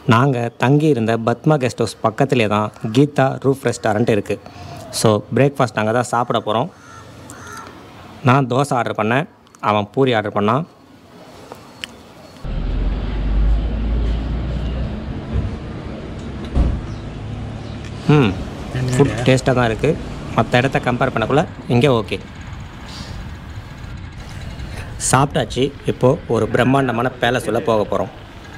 நாங்கள் தங்கி இருந்த பத்மா கெஸ்ட் ஹவுஸ் பக்கத்துலேயே தான் கீதா ரூஃப் ரெஸ்டாரண்ட் இருக்குது ஸோ பிரேக்ஃபாஸ்ட் நாங்கள் தான் சாப்பிட போகிறோம் நான் தோசை ஆர்டர் பண்ணேன் அவன் பூரி ஆர்டர் பண்ணான் ம் ஃபுட் டேஸ்ட்டாக தான் இருக்குது மற்ற இடத்த கம்பேர் பண்ணக்குள்ள இங்கே ஓகே சாப்பிட்டாச்சு இப்போது ஒரு பிரம்மாண்டமான பேலஸ் உள்ள போக போகிறோம்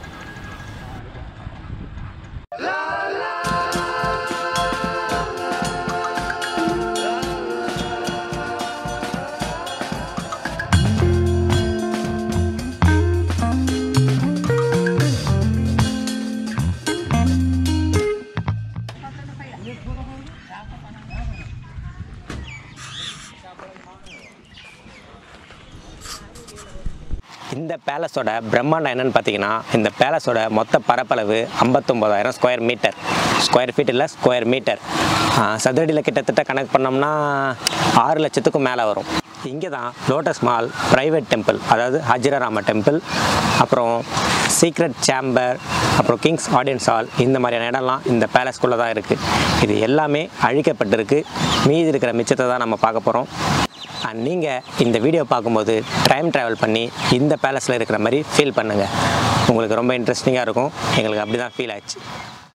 இந்த பேலஸோட பிரம்மாண்டம் என்னன்னு பார்த்தீங்கன்னா இந்த பேலஸோட மொத்த பரப்பளவு ஐம்பத்தொம்போதாயிரம் ஸ்கொயர் மீட்டர் ஸ்கொயர் ஃபீட் இல்லை ஸ்கொயர் மீட்டர் சதுரடியில் கிட்டத்தட்ட கணக்கு பண்ணோம்னா ஆறு லட்சத்துக்கும் மேலே வரும் இங்கே தான் லோட்டஸ் மால் ப்ரைவேட் டெம்பிள் அதாவது ஹஜ்ரராம டெம்பிள் அப்புறம் சீக்ரெட் சேம்பர் அப்புறம் கிங்ஸ் ஆடியன்ஸ் ஹால் இந்த மாதிரியான இடம்லாம் இந்த பேலஸ்குள்ளே தான் இருக்குது இது எல்லாமே அழிக்கப்பட்டிருக்கு மீதி இருக்கிற மிச்சத்தை தான் நம்ம பார்க்க போகிறோம் அண்ட் நீங்கள் இந்த வீடியோ பார்க்கும்போது டைம் ட்ராவல் பண்ணி இந்த பேலஸில் இருக்கிற மாதிரி ஃபீல் பண்ணுங்கள் உங்களுக்கு ரொம்ப இன்ட்ரெஸ்டிங்காக இருக்கும் எங்களுக்கு அப்படி தான் ஃபீல் ஆச்சு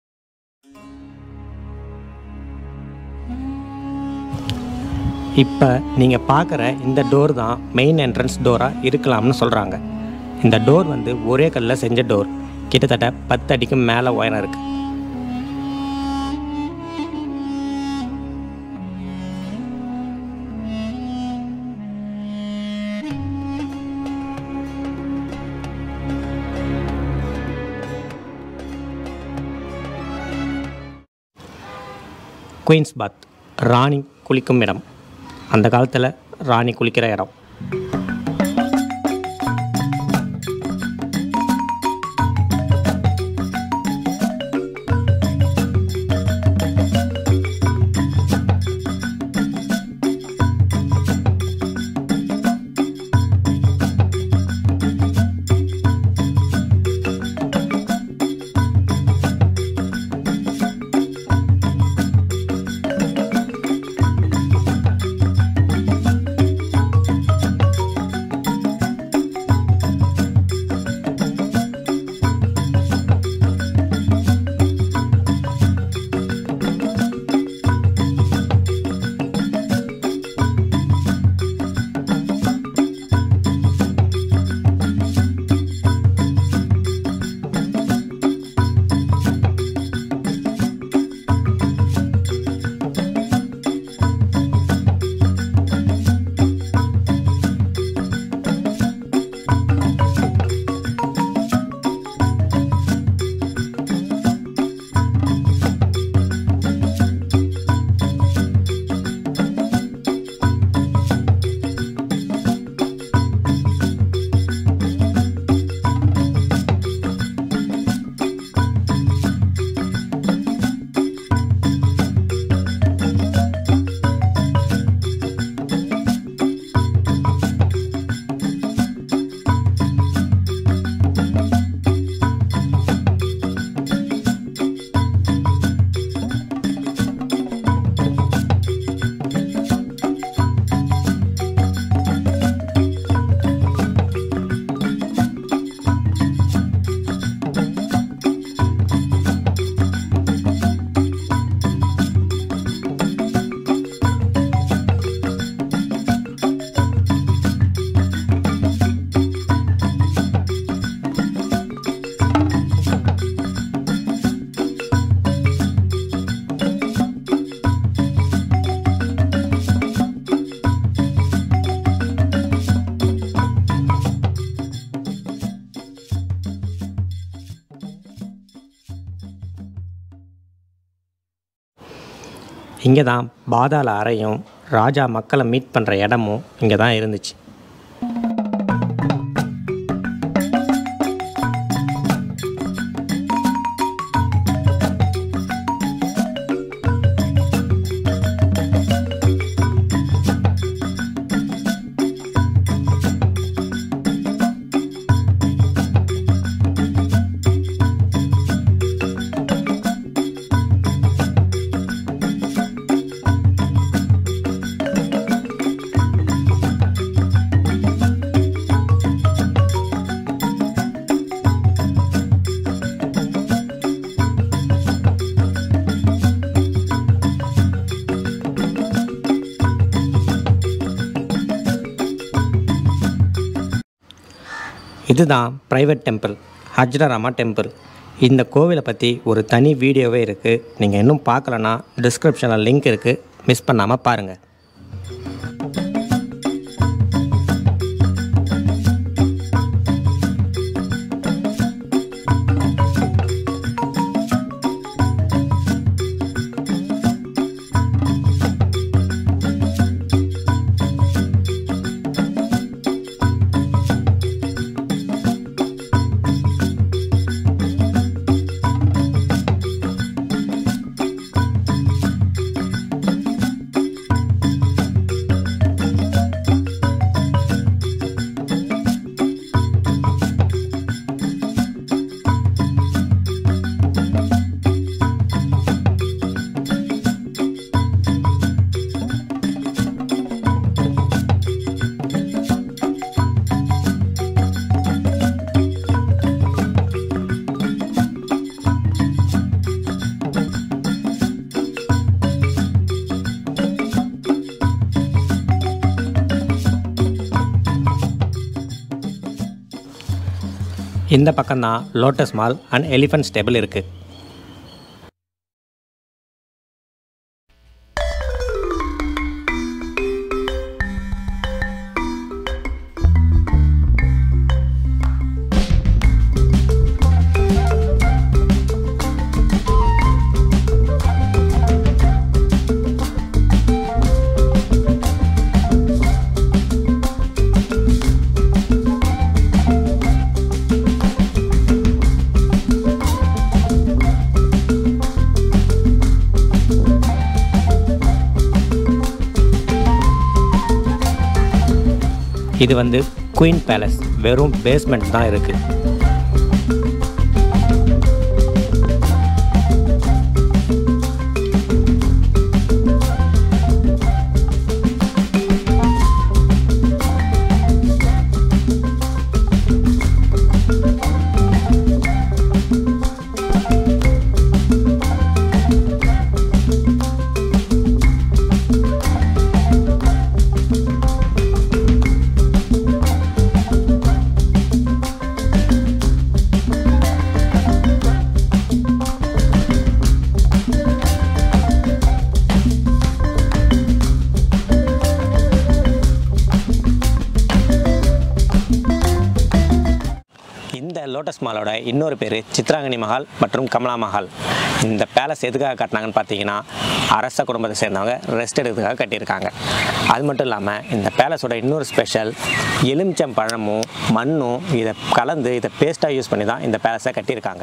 இப்போ நீங்கள் பார்க்குற இந்த டோர் தான் மெயின் என்ட்ரன்ஸ் டோராக இருக்கலாம்னு சொல்கிறாங்க இந்த டோர் வந்து ஒரே கல்லில் செஞ்ச டோர் கிட்டத்தட்ட பத்து அடிக்கு மேலே உயரம் இருக்குது குயின்ஸ் பாத் ராணி குளிக்கும் இடம் அந்த காலத்தில் ராணி குளிக்கிற இடம் இங்கே தான் பாதாள அறையும் ராஜா மக்களை மீட் பண்ணுற இடமும் இங்கே தான் இருந்துச்சு இதுதான் ப்ரைவேட் டெம்பிள் ஹஜ்ரராமா டெம்பிள் இந்த கோவிலை பற்றி ஒரு தனி வீடியோவே இருக்குது நீங்கள் இன்னும் பார்க்கலனா டிஸ்கிரிப்ஷனில் லிங்க் இருக்குது மிஸ் பண்ணாமல் பாருங்கள் இந்த பக்கம்தான் lotus Mahal and elephant stable இருக்குது இது வந்து குயின் பேலஸ் வெறும் பேஸ்மெண்ட் தான் இருக்குது இந்த லோட்டஸ் மாலோட இன்னொரு பேர் சித்ராங்கனி மஹால் மற்றும் கமலா மஹால் இந்த பேலஸ் எதுக்காக கட்டினாங்கன்னு பார்த்தீங்கன்னா அரச குடும்பத்தை சேர்ந்தவங்க ரெஸ்ட் எடுக்கிறதுக்காக கட்டியிருக்காங்க அது மட்டும் இல்லாமல் இந்த பேலஸோட இன்னொரு ஸ்பெஷல் எலுமிச்சம் பழமும் மண்ணும் இதை கலந்து இதை பேஸ்ட்டாக யூஸ் பண்ணி தான் இந்த பேலஸை கட்டியிருக்காங்க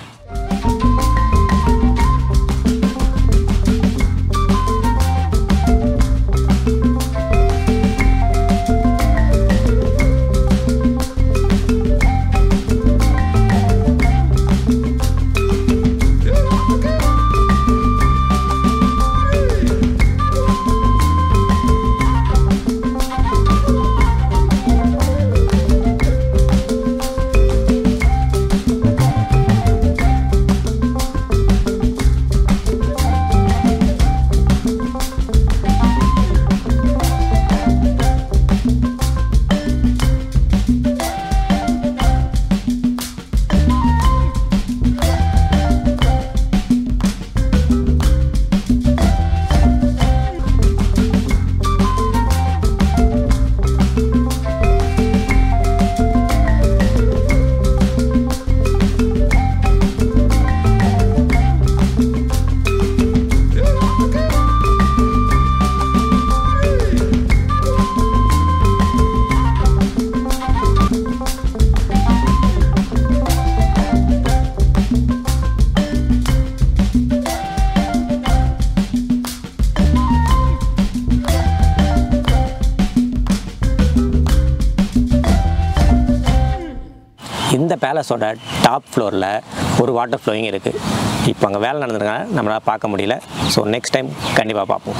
இந்த பேலஸோட டாப் ஃப்ளோரில் ஒரு வாட்டர் ஃப்ளோயிங் இருக்குது இப்போ அங்கே வேலை நடந்திருக்காங்க நம்மளால் பார்க்க முடியல ஸோ நெக்ஸ்ட் டைம் கண்டிப்பாக பார்ப்போம்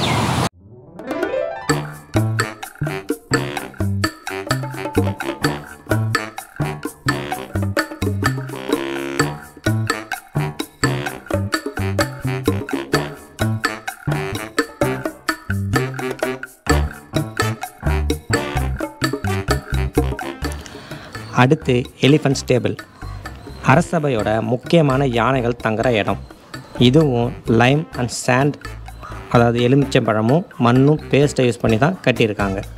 அடுத்து எலிஃபண்ட் ஸ்டேபிள் அரசபையோட முக்கியமான யானைகள் தங்குற இடம் இதுவும் லைம் அண்ட் சாண்ட் அதாவது எலுமிச்சம்பழமும் மண்ணும் பேஸ்ட்டை யூஸ் பண்ணி தான் கட்டியிருக்காங்க